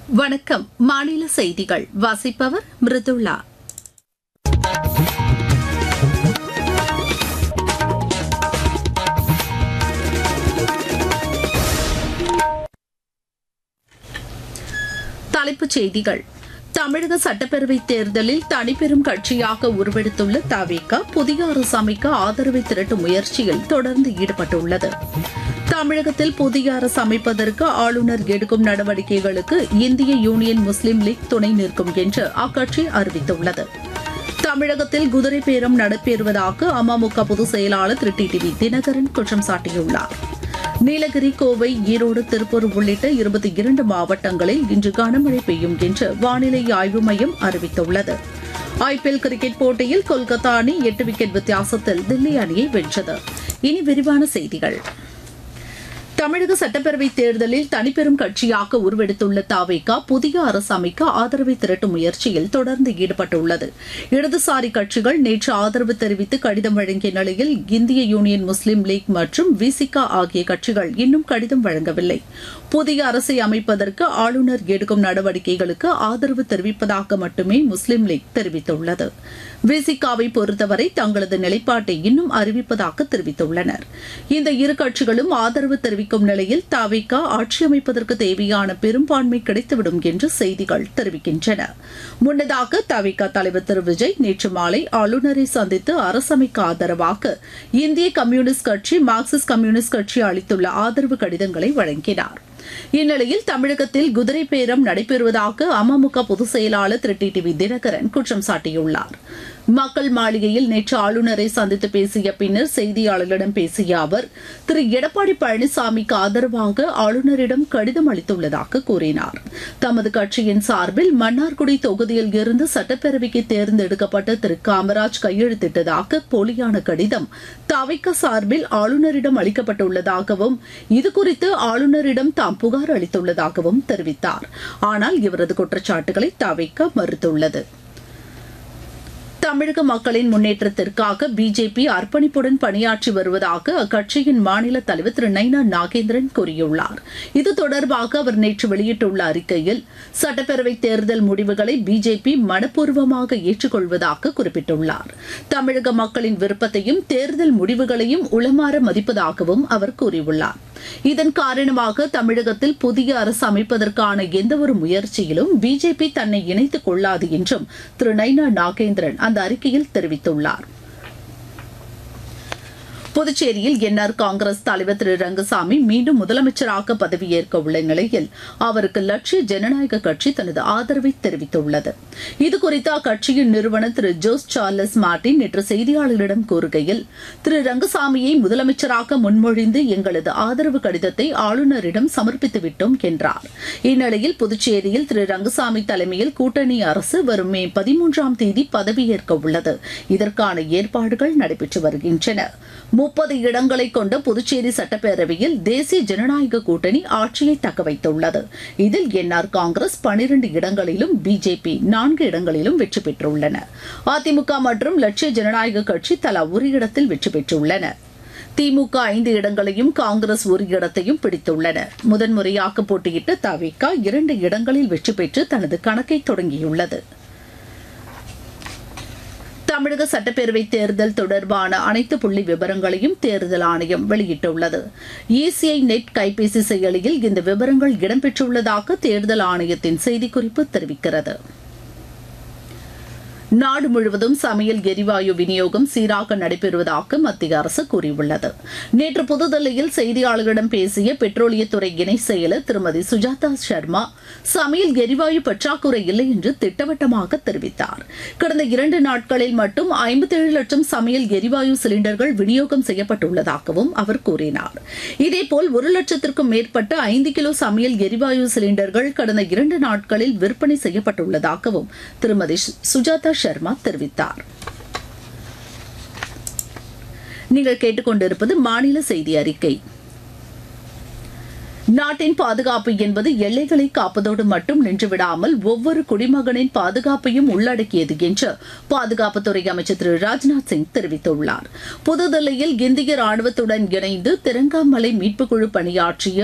வணக்கம் மாநில செய்திகள் வாசிப்பவர் மிருதுளா தலைப்புச் செய்திகள் தமிழக சட்டப்பேரவைத் தேர்தலில் தனிப்பெரும் கட்சியாக உருவெடுத்துள்ள தவிக புதிய அரசு அமைக்க ஆதரவை திரட்டும் முயற்சியில் தொடர்ந்து ஈடுபட்டுள்ளது தமிழகத்தில் புதிய அரசு அமைப்பதற்கு ஆளுநர் எடுக்கும் நடவடிக்கைகளுக்கு இந்திய யூனியன் முஸ்லீம் லீக் துணை நிற்கும் என்று அக்கட்சி அறிவித்துள்ளது தமிழகத்தில் குதிரை பேரம் நடைபெறுவதாக அமமுக பொதுச் செயலாளர் திரு டி டிவி தினகரன் குற்றம் சாட்டியுள்ளார் நீலகிரி கோவை ஈரோடு திருப்பூர் உள்ளிட்ட இருபத்தி இரண்டு மாவட்டங்களில் இன்று கனமழை பெய்யும் என்று வானிலை ஆய்வு மையம் அறிவித்துள்ளது ஐபிஎல் கிரிக்கெட் போட்டியில் கொல்கத்தா அணி எட்டு விக்கெட் வித்தியாசத்தில் தில்லி அணியை வென்றது இனி விரிவான செய்திகள் தமிழக சட்டப்பேரவைத் தேர்தலில் தனிப்பெரும் கட்சியாக உருவெடுத்துள்ள தாவேகா புதிய அரசு அமைக்க ஆதரவை திரட்டும் முயற்சியில் தொடர்ந்து ஈடுபட்டுள்ளது இடதுசாரி கட்சிகள் நேற்று ஆதரவு தெரிவித்து கடிதம் வழங்கிய நிலையில் இந்திய யூனியன் முஸ்லீம் லீக் மற்றும் விசிகா ஆகிய கட்சிகள் இன்னும் கடிதம் வழங்கவில்லை புதிய அரசை அமைப்பதற்கு ஆளுநர் எடுக்கும் நடவடிக்கைகளுக்கு ஆதரவு தெரிவிப்பதாக மட்டுமே முஸ்லீம் லீக் தெரிவித்துள்ளது விசிகாவை பொறுத்தவரை தங்களது நிலைப்பாட்டை இன்னும் அறிவிப்பதாக தெரிவித்துள்ளனர் இந்த இரு கட்சிகளும் ஆதரவு தெரிவிக்கும் நிலையில் தாவிகா ஆட்சி அமைப்பதற்கு தேவையான பெரும்பான்மை கிடைத்துவிடும் என்று செய்திகள் தெரிவிக்கின்றன முன்னதாக தவிக தலைவர் திரு விஜய் நேற்று மாலை ஆளுநரை சந்தித்து அரசமைக்க ஆதரவாக இந்திய கம்யூனிஸ்ட் கட்சி மார்க்சிஸ்ட் கம்யூனிஸ்ட் கட்சி அளித்துள்ள ஆதரவு கடிதங்களை வழங்கினார் இந்நிலையில் தமிழகத்தில் குதிரை பேரம் நடைபெறுவதாக அமமுக பொதுச் செயலாளர் திரு டி டிவி தினகரன் குற்றம் சாட்டியுள்ளார் மக்கள் மாளிகையில் நேற்று ஆளுநரை சந்தித்து பேசிய பின்னர் செய்தியாளர்களிடம் பேசிய அவர் திரு எடப்பாடி பழனிசாமிக்கு ஆதரவாக ஆளுநரிடம் கடிதம் அளித்துள்ளதாக கூறினார் தமது கட்சியின் சார்பில் மன்னார்குடி தொகுதியில் இருந்து சட்டப்பேரவைக்கு தேர்ந்தெடுக்கப்பட்ட திரு காமராஜ் கையெழுத்திட்டதாக போலியான கடிதம் தவிக்க சார்பில் ஆளுநரிடம் அளிக்கப்பட்டுள்ளதாகவும் இதுகுறித்து ஆளுநரிடம் தாம் புகார் அளித்துள்ளதாகவும் தெரிவித்தார் ஆனால் இவரது குற்றச்சாட்டுகளை தவிக்க மறுத்துள்ளது தமிழக மக்களின் முன்னேற்றத்திற்காக பிஜேபி அர்ப்பணிப்புடன் பணியாற்றி வருவதாக அக்கட்சியின் மாநில தலைவர் திரு நைனா நாகேந்திரன் கூறியுள்ளார் இது தொடர்பாக அவர் நேற்று வெளியிட்டுள்ள அறிக்கையில் சட்டப்பேரவைத் தேர்தல் முடிவுகளை பிஜேபி மனப்பூர்வமாக ஏற்றுக்கொள்வதாக குறிப்பிட்டுள்ளார் தமிழக மக்களின் விருப்பத்தையும் தேர்தல் முடிவுகளையும் உளமாற மதிப்பதாகவும் அவர் கூறியுள்ளார் இதன் காரணமாக தமிழகத்தில் புதிய அரசு அமைப்பதற்கான எந்தவொரு முயற்சியிலும் பிஜேபி தன்னை இணைத்துக் கொள்ளாது என்றும் திரு நைனா நாகேந்திரன் அந்த அறிக்கையில் தெரிவித்துள்ளார் புதுச்சேரியில் என்ஆர் காங்கிரஸ் தலைவர் திரு ரங்கசாமி மீண்டும் முதலமைச்சராக பதவியேற்க உள்ள நிலையில் அவருக்கு லட்சிய ஜனநாயக கட்சி தனது ஆதரவை தெரிவித்துள்ளது இதுகுறித்து அக்கட்சியின் நிறுவனர் திரு ஜோஸ் சார்லஸ் மார்டின் நேற்று செய்தியாளர்களிடம் கூறுகையில் திரு ரங்கசாமியை முதலமைச்சராக முன்மொழிந்து எங்களது ஆதரவு கடிதத்தை ஆளுநரிடம் சமர்ப்பித்து விட்டோம் என்றார் இந்நிலையில் புதுச்சேரியில் திரு ரங்கசாமி தலைமையில் கூட்டணி அரசு வரும் மே பதிமூன்றாம் தேதி பதவியேற்க உள்ளது இதற்கான ஏற்பாடுகள் நடைபெற்று வருகின்றன முப்பது இடங்களை கொண்ட புதுச்சேரி சட்டப்பேரவையில் தேசிய ஜனநாயக கூட்டணி ஆட்சியை தக்கவைத்துள்ளது இதில் என்ஆர் காங்கிரஸ் பனிரண்டு இடங்களிலும் பிஜேபி நான்கு இடங்களிலும் வெற்றி பெற்றுள்ளன அதிமுக மற்றும் லட்சிய ஜனநாயக கட்சி தலா ஒரு இடத்தில் வெற்றி பெற்றுள்ளன திமுக ஐந்து இடங்களையும் காங்கிரஸ் ஒரு இடத்தையும் பிடித்துள்ளன முதன்முறையாக போட்டியிட்ட தவிக இரண்டு இடங்களில் வெற்றி பெற்று தனது கணக்கை தொடங்கியுள்ளது தமிழக சட்டப்பேரவை தேர்தல் தொடர்பான அனைத்து புள்ளி விவரங்களையும் தேர்தல் ஆணையம் வெளியிட்டுள்ளது இசிஐ நெட் கைபேசி செயலியில் இந்த விவரங்கள் இடம்பெற்றுள்ளதாக தேர்தல் ஆணையத்தின் செய்திக்குறிப்பு தெரிவிக்கிறது நாடு முழுவதும் சமையல் எரிவாயு விநியோகம் சீராக நடைபெறுவதாக மத்திய அரசு கூறியுள்ளது நேற்று புதுதில்லியில் செய்தியாளர்களிடம் பேசிய பெட்ரோலியத்துறை இணை செயலர் திருமதி சுஜாதா சர்மா சமையல் எரிவாயு பற்றாக்குறை இல்லை என்று திட்டவட்டமாக தெரிவித்தார் கடந்த இரண்டு நாட்களில் மட்டும் ஐம்பத்தேழு லட்சம் சமையல் எரிவாயு சிலிண்டர்கள் விநியோகம் செய்யப்பட்டுள்ளதாகவும் அவர் கூறினார் இதேபோல் ஒரு லட்சத்திற்கும் மேற்பட்ட ஐந்து கிலோ சமையல் எரிவாயு சிலிண்டர்கள் கடந்த இரண்டு நாட்களில் விற்பனை செய்யப்பட்டுள்ளதாகவும் திருமதி சுஜாதா சர்மா தெரிவித்தார் நீங்கள் கேட்டுக்கொண்டிருப்பது மாநில செய்தி அறிக்கை நாட்டின் பாதுகாப்பு என்பது எல்லைகளை காப்பதோடு மட்டும் நின்றுவிடாமல் ஒவ்வொரு குடிமகனின் பாதுகாப்பையும் உள்ளடக்கியது என்று பாதுகாப்புத்துறை அமைச்சர் திரு ராஜ்நாத் சிங் தெரிவித்துள்ளார் புதுதில்லியில் இந்திய ராணுவத்துடன் இணைந்து திரங்காமலை மீட்புக் குழு பணியாற்றிய